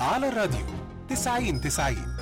على الراديو 90 90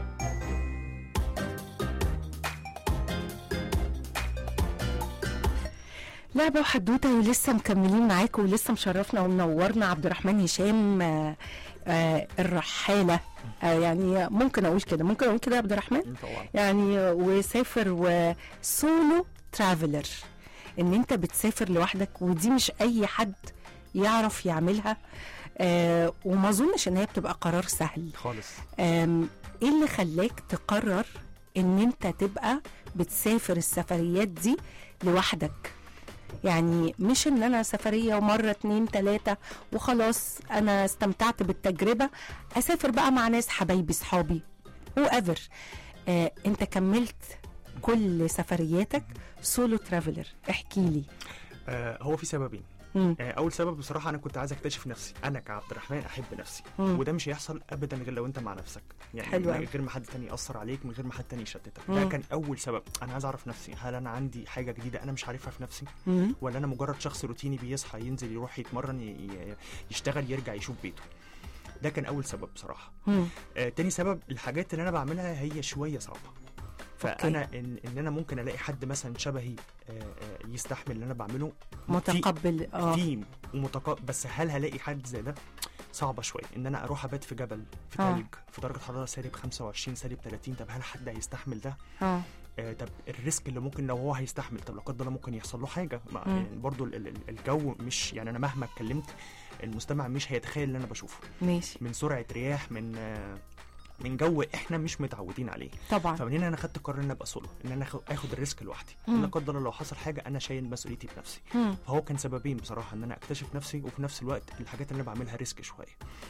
لعبة وحدوتة ولسه مكملين معاكم ولسه مشرفنا ومنورنا عبد الرحمن هشام آه، آه، الرحالة آه، يعني ممكن أقول كده ممكن أقول كده يا عبد الرحمن طبعا يعني وسافر وسولو ترافلر ان انت بتسافر لوحدك ودي مش اي حد يعرف يعملها آه وما اظنش ان هي بتبقى قرار سهل خالص آم، ايه اللي خلاك تقرر ان انت تبقى بتسافر السفريات دي لوحدك يعني مش ان انا سفريه ومره اتنين تلاته وخلاص انا استمتعت بالتجربه اسافر بقى مع ناس حبايبي صحابي هو ايفر آه انت كملت كل سفرياتك سولو ترافلر احكي لي آه هو في سببين مم. آه اول سبب بصراحه انا كنت عايز اكتشف نفسي انا كعبد الرحمن احب نفسي مم. وده مش هيحصل ابدا غير لو انت مع نفسك يعني حلو من أوي. غير ما حد تاني ياثر عليك من غير ما حد تاني يشتتك ده مم. كان اول سبب انا عايز اعرف نفسي هل انا عندي حاجه جديده انا مش عارفها في نفسي مم. ولا انا مجرد شخص روتيني بيصحى ينزل يروح يتمرن ي- ي- يشتغل يرجع يشوف بيته ده كان اول سبب بصراحه مم. آه تاني سبب الحاجات اللي انا بعملها هي شويه صعبه فانا ان ان انا ممكن الاقي حد مثلا شبهي آه، آه، يستحمل اللي انا بعمله في- متقبل اه في ومتقبل بس هل هلاقي حد زي ده صعبه شويه ان انا اروح ابات في جبل في آه. تلج في درجه حراره سالب 25 سالب 30 طب هل حد هيستحمل ده اه آه طب الريسك اللي ممكن لو هو هيستحمل طب لا قدر الله ممكن يحصل له حاجه مع مم. يعني برضو ال- ال- الجو مش يعني انا مهما اتكلمت المستمع مش هيتخيل اللي انا بشوفه ماشي من سرعه رياح من آه من جو احنا مش متعودين عليه طبعا فمن هنا انا خدت قرار ان أنا ابقى سولو ان انا آخد- اخد الريسك لوحدي مم. لا قدر الله لو حصل حاجه انا شايل مسؤوليتي بنفسي مم. فهو كان سببين بصراحه ان انا اكتشف نفسي وفي نفس الوقت الحاجات اللي انا بعملها ريسك شويه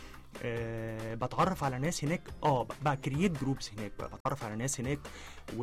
أه بتعرف على ناس هناك اه بكرييت جروبس هناك بقى بتعرف على ناس هناك و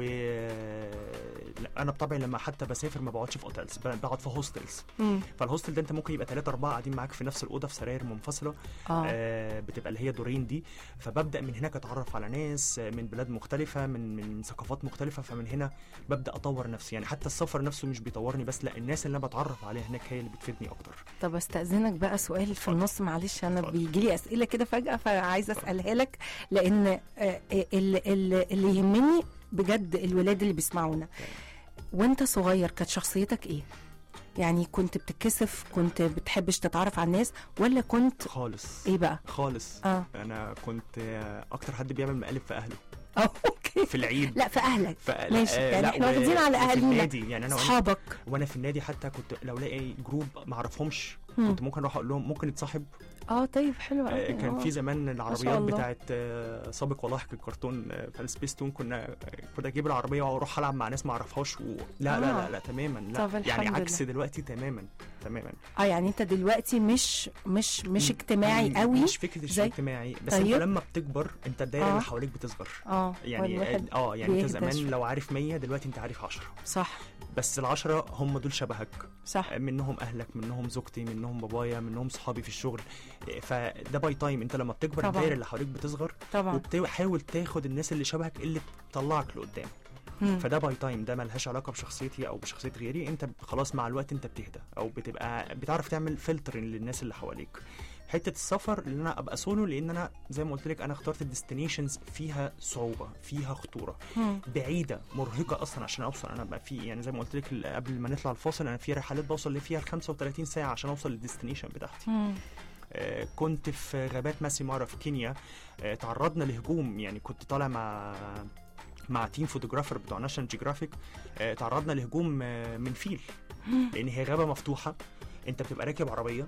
لا، انا بطبعي لما حتى بسافر ما بقعدش في اوتيلز ب- بقعد في هوستلز مم. فالهوستل ده انت ممكن يبقى ثلاثة أربعة قاعدين معاك في نفس الأوضة في سراير منفصلة اه آه بتبقى اللي هي دورين دي فببدا من هناك اتعرف على ناس آه، من بلاد مختلفه من من ثقافات مختلفه فمن هنا ببدا اطور نفسي يعني حتى السفر نفسه مش بيطورني بس لا الناس اللي انا بتعرف عليها هناك هي اللي بتفيدني اكتر طب استاذنك بقى سؤال في اتفضل. النص معلش انا اتفضل. بيجي لي اسئله كده فجاه فعايزه اسالها لك لان آه، آه، اللي, اللي, اللي يهمني بجد الولاد اللي بيسمعونا وانت صغير كانت شخصيتك ايه يعني كنت بتتكسف كنت بتحبش تتعرف على الناس ولا كنت خالص ايه بقى خالص اه انا كنت آه، اكتر حد بيعمل مقالب في اهله اه اوكي في العيد لا في اهلك ف... لا، ماشي، آه، يعني لا، احنا و- واخدين على وفي أهالينا. النادي يعني انا وأنا- اصحابك وانا في النادي حتى كنت لو الاقي جروب ما اعرفهمش مم. كنت ممكن اروح اقول لهم ممكن نتصاحب اه طيب حلو آه، قوي كان في زمان العربيات الله. بتاعت آه، سابق ولاحق الكرتون آه، في السبيس تون كنا كنت اجيب العربيه واروح العب مع ناس ما اعرفهاش و... لا, لا آه. لا لا تماما طب لا يعني الحمد عكس لله. دلوقتي تماما تماما اه يعني انت دلوقتي مش مش مش اجتماعي م- قوي مش فكره زي- اجتماعي بس طيب. انت لما بتكبر انت الدايره آه. اللي حواليك بتصغر اه يعني والواحد اه يعني انت بيهدى زمان شوية. لو عارف 100 دلوقتي انت عارف 10 صح بس العشرة هم دول شبهك صح منهم اهلك منهم زوجتي منهم بابايا منهم صحابي في الشغل فده باي تايم انت لما بتكبر طبعاً. الدايره اللي حواليك بتصغر طبعا وبتحاول تاخد الناس اللي شبهك اللي تطلعك لقدام مم. فده باي تايم ده ملهاش علاقه بشخصيتي او بشخصيه غيري انت خلاص مع الوقت انت بتهدى او بتبقى بتعرف تعمل فلتر للناس اللي حواليك حته السفر ان انا ابقى سولو لان انا زي ما قلت لك انا اخترت الديستنيشنز فيها صعوبه فيها خطوره مم. بعيده مرهقه اصلا عشان اوصل انا بقى في يعني زي ما قلت لك قبل ما نطلع الفاصل انا في رحلات بوصل اللي فيها ال 35 ساعه عشان اوصل للديستنيشن بتاعتي مم. آه، كنت في غابات ماسي مارا في كينيا آه، تعرضنا لهجوم يعني كنت طالع مع مع تيم فوتوغرافر بتوع ناشونال جيوغرافيك تعرضنا لهجوم آه، من فيل لان هي غابه مفتوحه انت بتبقى راكب عربيه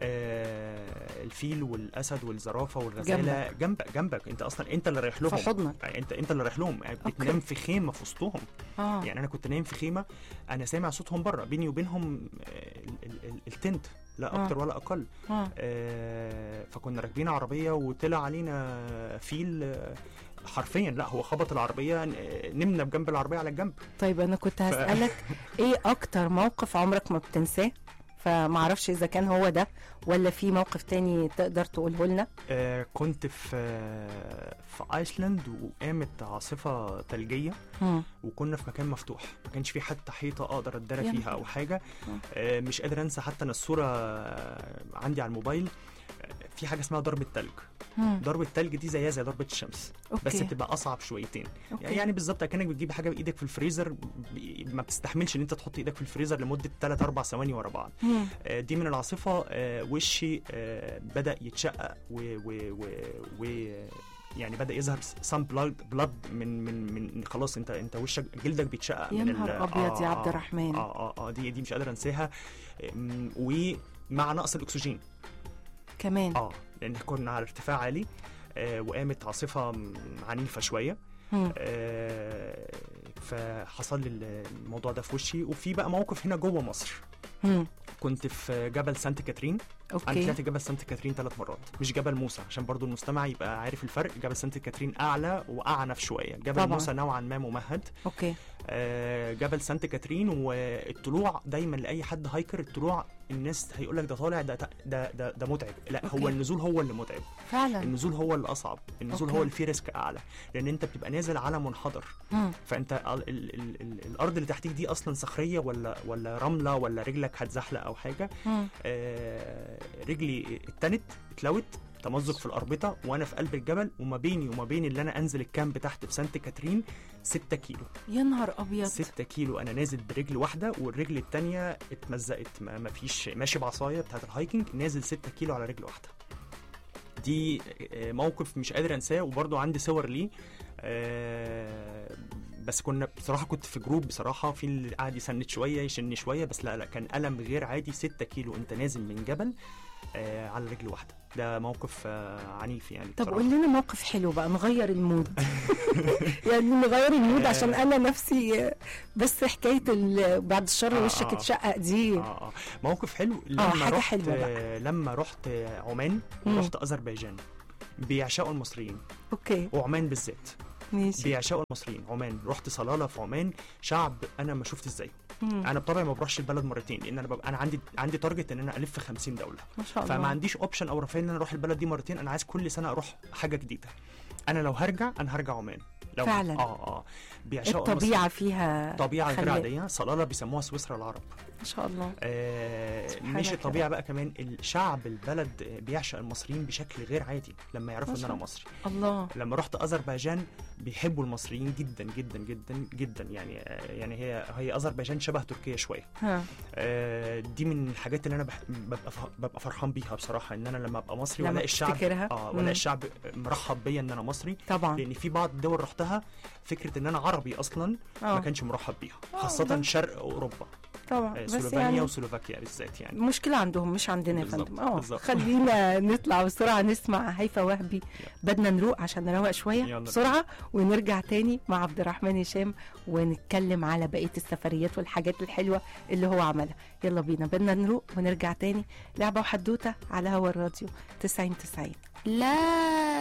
آه، الفيل والاسد والزرافه والغزاله جنبك جنبك انت اصلا انت اللي رايح لهم في حضنك يعني انت انت اللي رايح لهم يعني بتنام في خيمه في وسطهم اه يعني انا كنت نايم في خيمه انا سامع صوتهم بره بيني وبينهم آه، ال- ال- ال- التنت لا آه. اكتر ولا اقل اه آه، فكنا راكبين عربيه وطلع علينا فيل آه، حرفيا لا هو خبط العربيه آه، نمنا بجنب العربيه على الجنب طيب انا كنت هسألك ايه اكتر موقف عمرك ما بتنساه فمعرفش اذا كان هو ده ولا في موقف تاني تقدر تقوله لنا آه، كنت في آه، في ايسلند وقامت عاصفه ثلجيه مم. وكنا في مكان مفتوح ما كانش في حتى حيطه اقدر اتدرى يا فيها نهار. او حاجه مم. آه، مش قادر انسى حتى انا الصوره آه، عندي على الموبايل آه، في حاجه اسمها ضرب التلج مم. ضربه التلج دي زيها زي ضربه الشمس اوكي بس بتبقى اصعب شويتين أوكي. يعني بالظبط كانك بتجيب حاجه بايدك في الفريزر ب- ما بتستحملش ان انت تحط ايدك في الفريزر لمده 3 4 ثواني ورا بعض مم. آه، دي من العاصفه آه، وشي آه، بدا يتشقق و, و, و, و يعني بدا يظهر سام بلاد بلاد من من من خلاص انت انت وشك جلدك بيتشقق يا من ال- نهار ابيض يا آه، عبد آه، الرحمن اه اه اه دي دي مش قادر انساها أم، ومع نقص الاكسجين كمان اه لان كنا على ارتفاع عالي آه وقامت عاصفه م- عنيفه شويه مم. آه فحصل لي الموضوع ده في وشي وفي بقى موقف هنا جوه مصر مم. كنت في جبل سانت كاترين انا اوكي طلعت جبل سانت كاترين ثلاث مرات مش جبل موسى عشان برضو المستمع يبقى عارف الفرق جبل سانت كاترين اعلى واعنف شويه جبل طبعاً. موسى نوعا ما ممهد اوكي آه، جبل سانت كاترين والطلوع دايما لاي حد هايكر الطلوع الناس هيقول لك ده طالع ده ده ده, ده متعب لا أوكي. هو النزول هو اللي متعب فعلا النزول هو اللي اصعب النزول أوكي. هو اللي فيه ريسك اعلى لان انت بتبقى نازل على منحدر مم. فانت ال ال ال ال الارض اللي تحتيك دي اصلا صخريه ولا ولا رمله ولا رجلك هتزحلق او حاجه مم. آه رجلي اتنت اتلوت تمزق في الاربطه وانا في قلب الجبل وما بيني وما بين اللي انا انزل الكامب تحت في سانت كاترين 6 كيلو يا نهار ابيض 6 كيلو انا نازل برجل واحده والرجل التانية اتمزقت ما ما فيش ماشي بعصايه بتاعت الهايكنج نازل 6 كيلو على رجل واحده دي آه، موقف مش قادر انساه وبرضه عندي صور ليه آه، بس كنا بصراحه كنت في جروب بصراحه في اللي قاعد يسند شويه يشن شويه بس لا لا كان الم غير عادي 6 كيلو انت نازل من جبل آه، على رجل واحده ده موقف آه، عنيف يعني طب بصراحة. قول لنا موقف حلو بقى نغير المود يعني نغير المود عشان انا نفسي بس حكايه ال- بعد الشر آه، وشك آه. اتشقق دي اه اه موقف حلو لما حاجة رحت حلوة بقى. آه، لما رحت آه، عمان مم. ورحت اذربيجان بيعشقوا المصريين اوكي وعمان بالذات ماشي بيعشقوا المصريين عمان رحت صلاله في عمان شعب انا ما شفت ازاي مم. انا بطبعي ما بروحش البلد مرتين لان انا ببقى انا عندي عندي تارجت ان انا الف 50 دوله ما شاء الله فما عنديش اوبشن او رفاهيه ان انا اروح البلد دي مرتين انا عايز كل سنه اروح حاجه جديده انا لو هرجع انا هرجع عمان لو فعلا. اه اه بيعشقوا الطبيعه فيها المصريين. طبيعه غير خلاب. عاديه صلاله بيسموها سويسرا العرب ما شاء الله آه سبحانك مش يا الطبيعه بقى كمان الشعب البلد آه، بيعشق المصريين بشكل غير عادي لما يعرفوا ما ان شاء انا الله. مصري الله لما رحت اذربيجان بيحبوا المصريين جدا جدا جدا جدا يعني آه، يعني هي هي اذربيجان شبه تركيا شويه ها آه، دي من الحاجات اللي انا بح- ببقى ف- ببقى فرحان بيها بصراحه ان انا لما ابقى مصري لما والاقي الشعب تفتكرها. اه مم. والاقي الشعب مرحب بيا ان انا مصري طبعا لان في بعض الدول رحتها فكره ان انا عربي اصلا ما اه كانش مرحب بيها آه، خاصه ده- شرق اوروبا طبعا آه، بس سلوفينيا يعني وسلوفاكيا بالذات يعني المشكلة عندهم مش عندنا يا بالظبط، فندم اه بالظبط. خلينا نطلع بسرعة نسمع هيفا وهبي بدنا نروق عشان نروق شوية يلا. بسرعة ونرجع تاني مع عبد الرحمن هشام ونتكلم على بقية السفريات والحاجات الحلوة اللي هو عملها يلا بينا بدنا نروق ونرجع تاني لعبة وحدوتة على هوا الراديو 90 90 لا